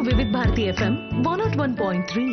వివిధ Bharati FM one naught one point three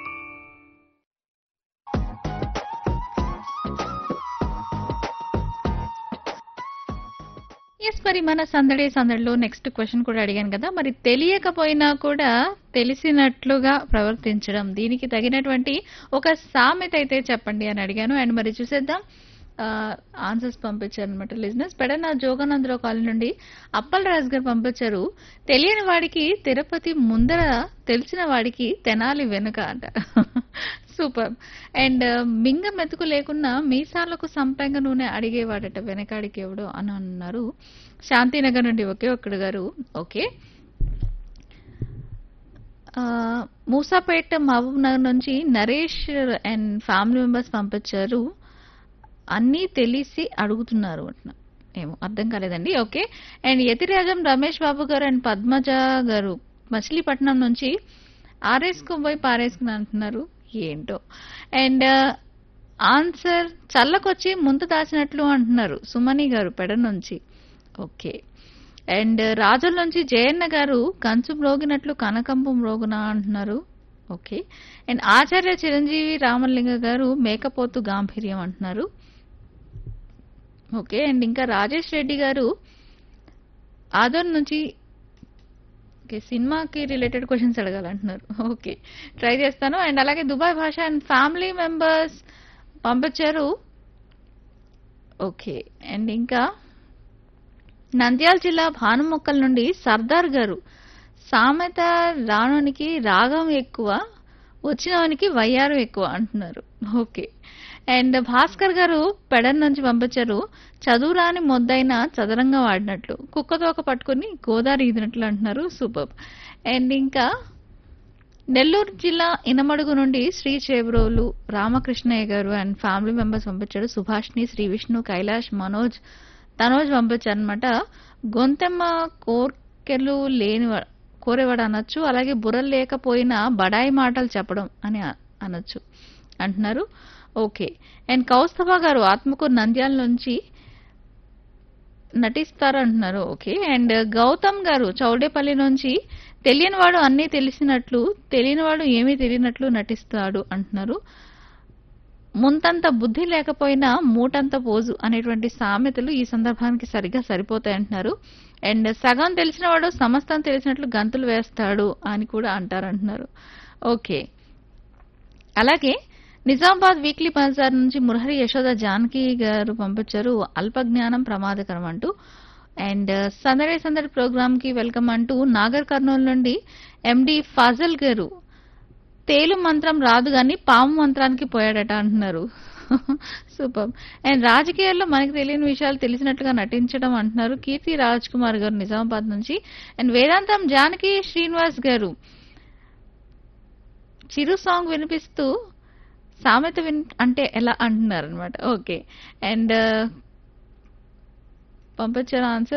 yes మరి మన సందడి సందడిలో నెక్స్ట్ క్వశ్చన్ కూడా అడిగాను కదా మరి తెలియకపోయినా కూడా తెలిసినట్లుగా ప్రవర్తించడం దీనికి తగినటువంటి ఒక సామెత అయితే చెప్పండి అని అడిగాను అండ్ మరి చూసేద్దాం ఆన్సర్స్ పంపించారు అనమాట లిజినెస్ పెడన జోగానందరావు కాలనీ నుండి అప్పల్ రాజు గారు పంపించారు తెలియని వాడికి తిరుపతి ముందర తెలిసిన వాడికి తెనాలి వెనుక అంట సూపర్ అండ్ మింగ మెతుకు లేకున్నా మీసాలకు సంపెంగ నూనె అడిగేవాడట వెనకాడికి ఎవడో అని అన్నారు శాంతినగర్ నుండి ఒకే ఒక్కడు గారు ఓకే ఆ, మూసాపేట మహబూబ్ నగర్ నుంచి నరేష్ అండ్ ఫ్యామిలీ మెంబర్స్ పంపించారు అన్నీ తెలిసి అడుగుతున్నారు అంటున్నా ఏమో అర్థం కాలేదండి okay and Yathirajam Ramesh Babu garu and Padmaja గారు మచిలీపట్నం నుంచి ఆరేసుకుని పోయి పారేసుకుని అంటున్నారు ఏంటో అండ్ ఆన్సర్ చల్లకొచ్చి ముందు దాచినట్లు అంటున్నారు సుమని గారు పెడ నుంచి ఓకే అండ్ రాజుల నుంచి జయన్న గారు కంచు మ్రోగినట్లు కనకంబం మ్రోగున అంటున్నారు ఓకే అండ్ ఆచార్య చిరంజీవి రామలింగ గారు మేకపోతు గాంభీర్యం అంటున్నారు ఓకే అండ్ ఇంకా రాజేష్ రెడ్డి గారు ఆదర్ నుంచి ఓకే సినిమాకి రిలేటెడ్ క్వశ్చన్స్ అడగాలంటున్నారు ఓకే ట్రై చేస్తాను అండ్ అలాగే Dubai Basha and family members పంపించారు ఓకే అండ్ ఇంకా నంద్యాల జిల్లా భానుమొక్కల నుండి సర్దార్ గారు సామెత రానునికి రాగం ఎక్కువ వచ్చినవానికి వయ్యారం ఎక్కువ అంటున్నారు ఓకే అండ్ భాస్కర్ గారు పెడన్ నుంచి పంపించారు చదువు రాని మొద్దైన చదరంగా వాడినట్లు కుక్కతోక పట్టుకుని గోదావరి ఈదినట్లు అంటున్నారు సూపర్ అండ్ ఇంకా నెల్లూరు జిల్లా ఇనమడుగు నుండి శ్రీ చేబ్రోలు రామకృష్ణయ్య గారు అండ్ ఫ్యామిలీ మెంబర్స్ పంపించారు సుభాష్ని శ్రీ విష్ణు కైలాష్ మనోజ్ తనోజ్ పంపించారు అనమాట గొంతెమ్మ కోర్కెలు లేని కోరేవాడు అనొచ్చు అలాగే బుర్రలు లేకపోయినా బడాయి మాటలు చెప్పడం అని అ- అనొచ్చు అంటున్నారు ఓకే అండ్ కౌస్తభ గారు ఆత్మకూరు నంద్యాల నుంచి నటిస్తారు అంటున్నారు ఓకే అండ్ గౌతమ్ గారు చౌడేపల్లి నుంచి తెలియనివాడు అన్నీ తెలిసినట్లు తెలియనివాడు ఏమీ తెలియనట్లు నటిస్తాడు అంటున్నారు ముంతంత బుద్ధి లేకపోయినా మూటంత పోజు అనేటువంటి సామెతలు ఈ సందర్భానికి సరిగ్గా సరిపోతాయి అంటున్నారు అండ్ సగం తెలిసినవాడు సమస్తం తెలిసినట్లు గంతులు వేస్తాడు అని కూడా అంటారు అంటున్నారు ఓకే అలాగే నిజామాబాద్ వీక్లీ బజార్ నుంచి మురహరి యశోద జానకి గారు పంపించారు అల్ప జ్ఞానం ప్రమాదకరం అంటూ అండ్ సందడి సందడి ప్రోగ్రామ్ కి వెల్కమ్ అంటూ నాగర్ కర్నూలు నుండి ఎండి ఫాజల్ గారు తేలు మంత్రం రాదు కానీ పాము మంత్రానికి పోయాడట అంటున్నారు సూపర్ అండ్ రాజకీయాల్లో మనకి తెలియని విషయాలు తెలిసినట్టుగా నటించడం అంటున్నారు కీర్తి రాజ్ కుమార్ గారు నిజామాబాద్ నుంచి అండ్ వేదాంతం జానకి శ్రీనివాస్ గారు చిరు సాంగ్ వినిపిస్తూ సామెత విన్ అంటే ఎలా అంటున్నారు అనమాట ఓకే అండ్ పంపించిన ఆన్సర్